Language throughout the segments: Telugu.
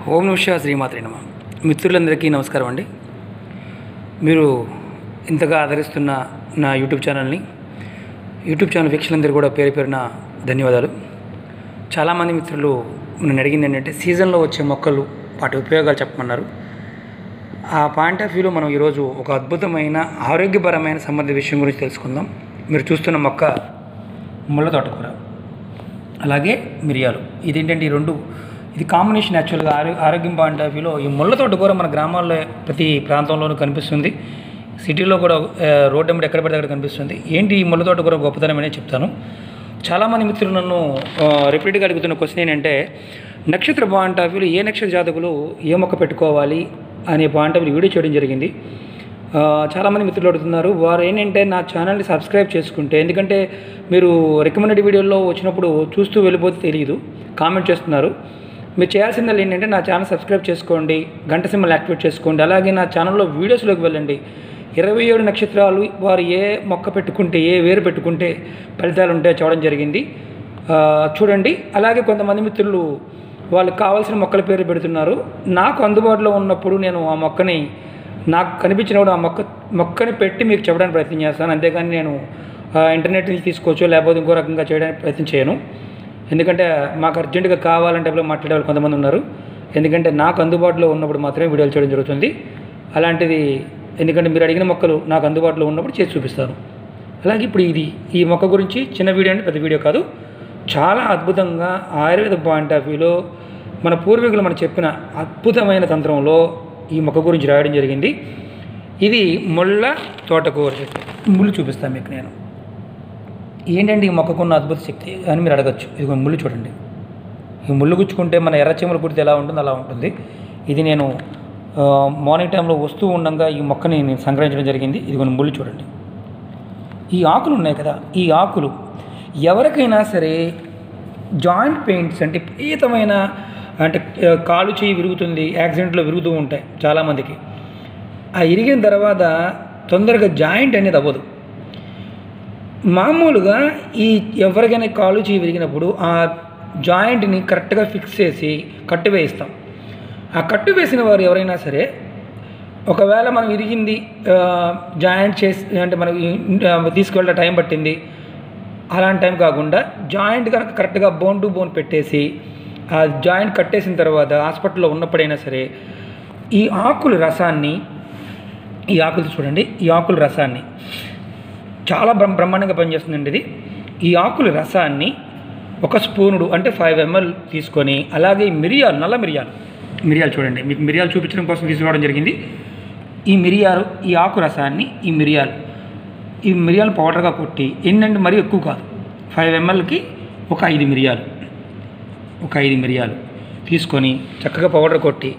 ఓం నమః శ్రీమాత్రే నమ మిత్రులందరికీ నమస్కారం అండి మీరు ఇంతగా ఆదరిస్తున్న నా యూట్యూబ్ ఛానల్ని యూట్యూబ్ ఛానల్ వీక్షకులందరూ కూడా పేరు పేరున ధన్యవాదాలు చాలామంది మిత్రులు నన్ను అడిగింది ఏంటంటే సీజన్లో వచ్చే మొక్కలు వాటి ఉపయోగాలు చెప్పమన్నారు ఆ పాయింట్ ఆఫ్ వ్యూలో మనం ఈరోజు ఒక అద్భుతమైన ఆరోగ్యపరమైన సంబంధ విషయం గురించి తెలుసుకుందాం మీరు చూస్తున్న మొక్క ముళ్ళ తోటకూర అలాగే మిరియాలు ఇదేంటంటే ఈ రెండు ఇది కాంబినేషన్ యాక్చువల్గా ఆరో ఆరోగ్యం పాయింట్ ఆఫ్ వ్యూలో ఈ ముళ్ళ తోటకూర మన గ్రామాల్లో ప్రతి ప్రాంతంలోనూ కనిపిస్తుంది సిటీలో కూడా ఆ, రోడ్డు వెంబడి ఎక్కడ పడితే అక్కడ కనిపిస్తుంది ఏంటి ఈ ముళ్ళ తోటకూర గొప్పతనం అనేది చెప్తాను చాలామంది మిత్రులు నన్ను ఆ, రిపీట్గా అడుగుతున్న క్వశ్చన్ ఏంటంటే నక్షత్ర పాయింట్ ఆఫ్ వ్యూలో ఏ నక్షత్ర జాతకులు ఏ మొక్క పెట్టుకోవాలి అనే పాయింట్ ఆఫ్ వ్యూ వీడియో చేయడం జరిగింది ఆ, చాలామంది మిత్రులు అడుగుతున్నారు వారు ఏంటంటే నా ఛానల్ని సబ్స్క్రైబ్ చేసుకుంటే ఎందుకంటే మీరు రికమెండెడ్ వీడియోలో వచ్చినప్పుడు చూస్తూ వెళ్ళిపోతే తెలియదు కామెంట్ చేస్తున్నారు మీరు చేయాల్సిందల్లా ఏంటంటే నా ఛానల్ సబ్స్క్రైబ్ చేసుకోండి గంట సింబల్ యాక్టివేట్ చేసుకోండి అలాగే నా ఛానల్లో వీడియోస్లోకి వెళ్ళండి ఇరవై ఏడు నక్షత్రాలు వారు ఏ మొక్క పెట్టుకుంటే ఏ వేరు పెట్టుకుంటే ఫలితాలు ఉంటాయో చూడడం జరిగింది ఆ, చూడండి అలాగే కొంతమంది మిత్రులు వాళ్ళకి కావాల్సిన మొక్కల పేరు పెడుతున్నారు నాకు అందుబాటులో ఉన్నప్పుడు నేను ఆ మొక్కని నాకు కనిపించినప్పుడు ఆ మొక్క మొక్కని పెట్టి మీకు చెప్పడానికి ప్రయత్నం చేస్తాను అంతేగాని నేను ఆ, ఇంటర్నెట్ నుంచి తీసుకోవచ్చు లేకపోతే ఇంకో రకంగా చేయడానికి ప్రయత్నం చేయను ఎందుకంటే మాకు అర్జెంటుగా కావాలంటే ఇప్పుడు మాట్లాడే వాళ్ళు కొంతమంది ఉన్నారు ఎందుకంటే నాకు అందుబాటులో ఉన్నప్పుడు మాత్రమే వీడియోలు చేయడం జరుగుతుంది అలాంటిది ఎందుకంటే మీరు అడిగిన మొక్కలు నాకు అందుబాటులో ఉన్నప్పుడు చేసి చూపిస్తాను అలాగే ఇప్పుడు ఇది ఈ మొక్క గురించి చిన్న వీడియో అంటే పెద్ద వీడియో కాదు చాలా అద్భుతంగా ఆయుర్వేద పాయింట్ ఆఫ్ వ్యూలో మన పూర్వీకులు మనం చెప్పిన అద్భుతమైన తంత్రంలో ఈ మొక్క గురించి రాయడం జరిగింది ఇది ముళ్ళ తోటకూర చెట్టు ముళ్ళు చూపిస్తాను మీకు నేను ఏంటంటే ఈ మొక్కకున్న అద్భుత శక్తి అని మీరు అడగచ్చు ఇది ముళ్ళు చూడండి ఈ ముళ్ళు గుచ్చుకుంటే మన ఎర్రచీమలు కుడితే ఎలా ఉంటుందో అలా ఉంటుంది ఇది నేను ఆ, మార్నింగ్ టైంలో వస్తూ ఉండగా ఈ మొక్కని నేను సంగ్రహించడం జరిగింది ఇది కొన్ని ముళ్ళు చూడండి ఈ ఆకులు ఉన్నాయి కదా ఈ ఆకులు ఎవరికైనా సరే జాయింట్ పెయిన్స్ అంటే విపరీతమైన అంటే ఆ, కాలు చేయి విరుగుతుంది యాక్సిడెంట్లో విరుగుతూ ఉంటాయి చాలామందికి ఆ ఇరిగిన తర్వాత తొందరగా జాయింట్ అనేది అవ్వదు మామూలుగా ఈ ఎవరికైనా కాలు చేయి విరిగినప్పుడు ఆ జాయింట్ని కరెక్ట్గా ఫిక్స్ చేసి కట్టు వేయిస్తాం ఆ కట్టు వేసిన వారు ఎవరైనా సరే ఒకవేళ మనం ఇరిగింది ఆ, జాయింట్ చేసి అంటే మనం తీసుకువెళ్ళే టైం పట్టింది అలాంటి టైం కాకుండా జాయింట్ కనుక కరెక్ట్గా బోన్ టు బోన్ పెట్టేసి ఆ జాయింట్ కట్టేసిన తర్వాత హాస్పిటల్లో ఉన్నప్పుడైనా సరే ఈ ఆకుల రసాన్ని ఈ ఆకులు చూడండి ఈ ఆకుల రసాన్ని చాలా బ్రహ్మ బ్రహ్మాండంగా పనిచేస్తుందండి ఇది ఈ ఆకుల రసాన్ని ఒక స్పూనుడు అంటే ఫైవ్ ఎంఎల్ తీసుకొని అలాగే ఈ మిరియాలు నల్ల మిరియాలు మిరియాలు చూడండి మీకు మిరియాలు చూపించడం కోసం తీసుకోవడం జరిగింది ఈ మిరియాలు ఈ ఆకు రసాన్ని ఈ మిరియాలు ఈ మిరియాలు పౌడర్గా కొట్టి ఎన్నంటే మరీ ఎక్కువ కాదు ఫైవ్ ఎంఎల్కి ఒక ఐదు మిరియాలు ఒక ఐదు మిరియాలు తీసుకొని చక్కగా పౌడర్ కొట్టి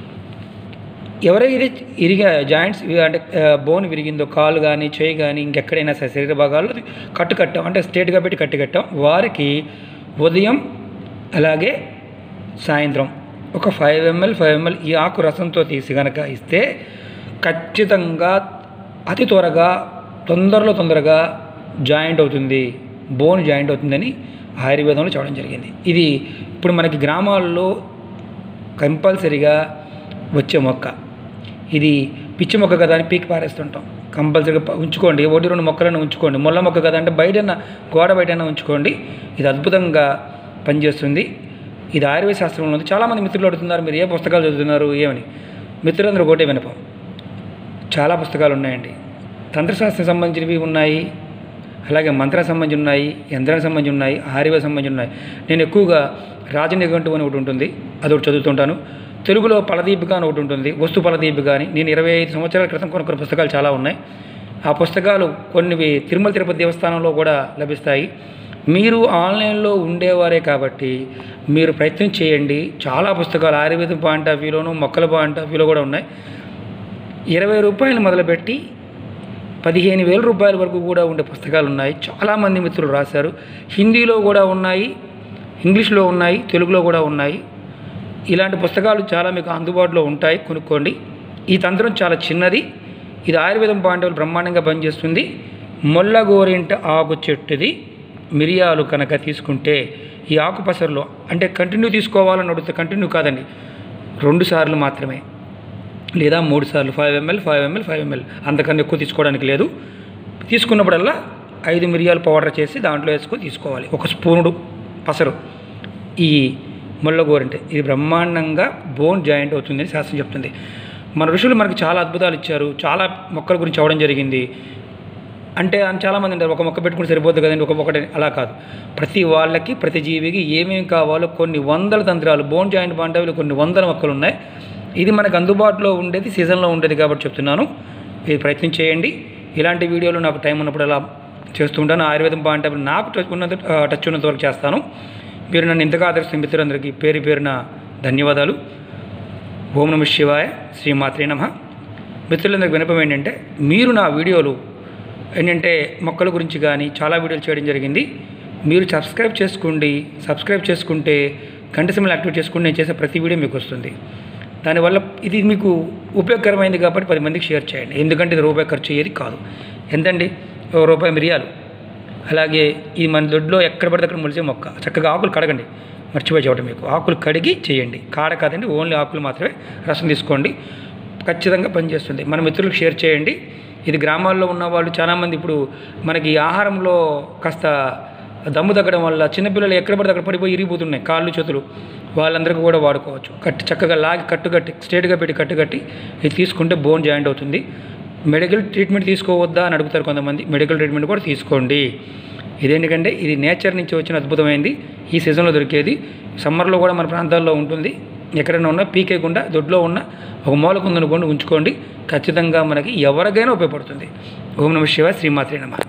ఎవరైతే ఇరిగా జాయింట్స్ అంటే బోన్ విరిగిందో కాలు కానీ చేయి కానీ ఇంకెక్కడైనా సరే శరీర భాగాల్లో కట్టు కట్టాం అంటే స్ట్రేట్గా పెట్టి కట్టు కట్టాం వారికి ఉదయం అలాగే సాయంత్రం ఒక ఫైవ్ ఎంఎల్ ఫైవ్ ఎంఎల్ ఈ ఆకు రసంతో తీసి కనుక ఇస్తే ఖచ్చితంగా అతి త్వరగా తొందరలో తొందరగా జాయింట్ అవుతుంది బోన్ జాయింట్ అవుతుందని ఆయుర్వేదంలో చెప్పడం జరిగింది ఇది ఇప్పుడు మనకి గ్రామాల్లో కంపల్సరీగా వచ్చే మొక్క ఇది పిచ్చి మొక్క కదా అని పీకి పారేస్తుంటాం కంపల్సరీగా ప- ఉంచుకోండి ఒకటి రెండు మొక్కలను ఉంచుకోండి ముళ్ళ మొక్క కదా అంటే బయటన గోడ బయటన ఉంచుకోండి ఇది అద్భుతంగా పనిచేస్తుంది ఇది ఆయుర్వేద శాస్త్రంలో ఉంది చాలామంది మిత్రులు అడుగుతున్నారు మీరు ఏ పుస్తకాలు చదువుతున్నారు ఏమని మిత్రులందరూ ఒకటే వినపం చాలా పుస్తకాలు ఉన్నాయండి తంత్రశాస్త్రం సంబంధించినవి ఉన్నాయి అలాగే మంత్ర సంబంధించి ఉన్నాయి యంత్రానికి సంబంధించి ఉన్నాయి ఆయుర్వేద సంబంధించి ఉన్నాయి నేను ఎక్కువగా రాజనిఘంటు అని ఒకటి ఉంటుంది అది ఒకటి చదువుతుంటాను తెలుగులో పలదీపిక అని ఒకటి ఉంటుంది వస్తు పలదీపిక అని నేను ఇరవై ఐదు సంవత్సరాల క్రితం కొన్ని కొన్ని పుస్తకాలు చాలా ఉన్నాయి ఆ పుస్తకాలు కొన్ని తిరుమల తిరుపతి దేవస్థానంలో కూడా లభిస్తాయి మీరు ఆన్లైన్లో ఉండేవారే కాబట్టి మీరు ప్రయత్నం చేయండి చాలా పుస్తకాలు ఆయుర్వేదం పాయింట్ ఆఫ్ వ్యూలోను మొక్కల పాయింట్ ఆఫ్ వ్యూలో కూడా ఉన్నాయి ఇరవై రూపాయలు మొదలుపెట్టి పదిహేను వేల రూపాయల వరకు కూడా ఉండే పుస్తకాలు ఉన్నాయి చాలామంది మిత్రులు రాశారు హిందీలో కూడా ఉన్నాయి ఇంగ్లీష్లో ఉన్నాయి తెలుగులో కూడా ఉన్నాయి ఇలాంటి పుస్తకాలు చాలా మీకు అందుబాటులో ఉంటాయి కొనుక్కోండి ఈ తంత్రం చాలా చిన్నది ఇది ఆయుర్వేదం పాయింట్ బ్రహ్మాండంగా పనిచేస్తుంది మొల్లగోరింట ఆకు చెట్టుది మిరియాలు కనుక తీసుకుంటే ఈ ఆకు పసరులో అంటే కంటిన్యూ తీసుకోవాలని అడిగితే కంటిన్యూ కాదండి రెండు సార్లు మాత్రమే లేదా మూడు సార్లు five ML five ML five ML అంతకన్నా ఎక్కువ తీసుకోవడానికి లేదు తీసుకున్నప్పుడల్లా ఐదు మిరియాలు పౌడర్ చేసి దాంట్లో వేసుకొని తీసుకోవాలి ఒక స్పూనుడు పసరు ఈ ముళ్ళగోరంటే ఇది బ్రహ్మాండంగా బోన్ జాయింట్ అవుతుందని శాస్త్రం చెప్తుంది మన ఋషులు మనకి చాలా అద్భుతాలు ఇచ్చారు చాలా మొక్కల గురించి అవడం జరిగింది అంటే అని చాలామంది అంటారు ఒక మొక్క పెట్టుకుని సరిపోతుంది కదండి ఒక మొక్కటి అలా కాదు ప్రతి వాళ్ళకి ప్రతి జీవికి ఏమేమి కావాలో కొన్ని వందల తంత్రాలు బోన్ జాయింట్ బాండవిలో కొన్ని వందల మొక్కలు ఉన్నాయి ఇది మనకు అందుబాటులో ఉండేది సీజన్లో ఉండేది కాబట్టి చెప్తున్నాను ఇది ప్రయత్నం చేయండి ఇలాంటి వీడియోలు నాకు టైం ఉన్నప్పుడు అలా చేస్తుంటాను ఆయుర్వేదం బాండవి నాకు టచ్ ఉన్నంత ఆ, టచ్ ఉన్నంత వరకు చేస్తాను మీరు నన్ను ఇంతగా ఆదరిస్తున్న మిత్రులందరికీ పేరు పేరున ధన్యవాదాలు ఓం నమ శివాయ శ్రీమాత్రే నమ మిత్రులందరికీ వినపం ఏంటంటే మీరు నా వీడియోలు ఏంటంటే మొక్కల గురించి కానీ చాలా వీడియోలు చేయడం జరిగింది మీరు సబ్స్క్రైబ్ చేసుకోండి సబ్స్క్రైబ్ చేసుకుంటే గంట సిమ్మలు యాక్టివేట్ చేసుకుంటే నేను చేసే ప్రతి వీడియో మీకు వస్తుంది దానివల్ల ఇది మీకు ఉపయోగకరమైంది కాబట్టి పది మందికి షేర్ చేయండి ఎందుకంటే ఇది రూపాయి ఖర్చు అయ్యేది కాదు ఎంతండి ఓ రూపాయి మిరియాలు అలాగే ఈ మన దొడ్లో ఎక్కడ పడితే అక్కడ మొలిచే మొక్క చక్కగా ఆకులు కడగండి మర్చిపోయి చెప్పడం మీకు ఆకులు కడిగి చేయండి కాడ కాదండి ఓన్లీ ఆకులు మాత్రమే రసం తీసుకోండి ఖచ్చితంగా పనిచేస్తుంది మన మిత్రులకు షేర్ చేయండి ఇది గ్రామాల్లో ఉన్న వాళ్ళు చాలామంది ఇప్పుడు మనకి ఆహారంలో కాస్త దమ్ము తగ్గడం వల్ల చిన్నపిల్లలు ఎక్కడ పడితే అక్కడ పడిపోయి ఇరిగిపోతున్నాయి కాళ్ళు చేతులు వాళ్ళందరికీ కూడా వాడుకోవచ్చు కట్టి చక్కగా లాగి కట్టుకట్టి స్ట్రేట్గా పెట్టి కట్టుకట్టి ఇది తీసుకుంటే బోన్ జాయింట్ అవుతుంది మెడికల్ ట్రీట్మెంట్ తీసుకోవద్దా అని అడుగుతారు కొంతమంది మెడికల్ ట్రీట్మెంట్ కూడా తీసుకోండి ఇదేంటంటే ఇది నేచర్ నుంచి వచ్చిన అద్భుతమైంది ఈ సీజన్లో దొరికేది సమ్మర్లో కూడా మన ప్రాంతాల్లో ఉంటుంది ఎక్కడైనా ఉన్నా పీకేయకుండా దొడ్లో ఉన్న ఒక మూలకు ఉందనుకోండి ఉంచుకోండి ఖచ్చితంగా మనకి ఎవరికైనా ఉపయోగపడుతుంది ఓం నమ శివ శ్రీమాత్రే నమ